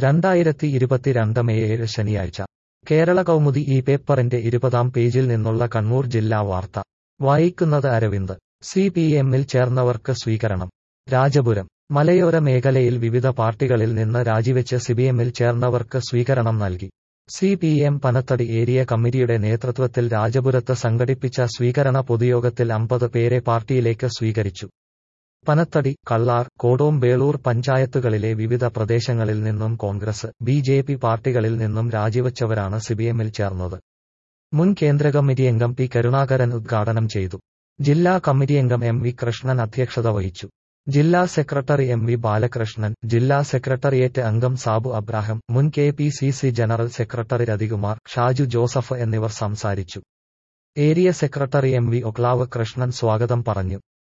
രണ്ടായിരത്തി ഇരുപത്തിരണ്ട് മെയ് ഏഴ് ശനിയാഴ്ച കേരള കൗമുദി ഈ പേപ്പറിന്റെ ഇരുപതാം പേജിൽ നിന്നുള്ള കണ്ണൂർ ജില്ലാ വാർത്ത വായിക്കുന്നത് അരവിന്ദ് സി പി എമ്മിൽ ചേർന്നവർക്ക് സ്വീകരണം രാജപുരം മലയോര മേഖലയിൽ വിവിധ പാർട്ടികളിൽ നിന്ന് രാജിവെച്ച് സിപിഎമ്മിൽ ചേർന്നവർക്ക് സ്വീകരണം നൽകി C P M Panathady area കമ്മിറ്റിയുടെ നേതൃത്വത്തിൽ രാജപുരത്ത് സംഘടിപ്പിച്ച സ്വീകരണ പൊതുയോഗത്തിൽ അമ്പത് പേരെ പാർട്ടിയിലേക്ക് സ്വീകരിച്ചു പനത്തടി കള്ളാർ കോടോംബേളൂർ പഞ്ചായത്തുകളിലെ വിവിധ പ്രദേശങ്ങളിൽ നിന്നും കോൺഗ്രസ് ബി ജെ പി പാർട്ടികളിൽ നിന്നും രാജിവച്ചവരാണ് സിപിഎമ്മിൽ ചേർന്നത് മുൻ കേന്ദ്ര കമ്മിറ്റി അംഗം പി കരുണാകരൻ ഉദ്ഘാടനം ചെയ്തു ജില്ലാ കമ്മിറ്റി അംഗം എം വി കൃഷ്ണൻ അധ്യക്ഷത വഹിച്ചു ജില്ലാ സെക്രട്ടറി എം വി ബാലകൃഷ്ണൻ ജില്ലാ സെക്രട്ടേറിയറ്റ് അംഗം സാബു അബ്രാഹം മുൻ K P C C general secretary Rathikumar Shaju Joseph എന്നിവർ സംസാരിച്ചു area secretary M V Oklav Krishnan സ്വാഗതം പറഞ്ഞു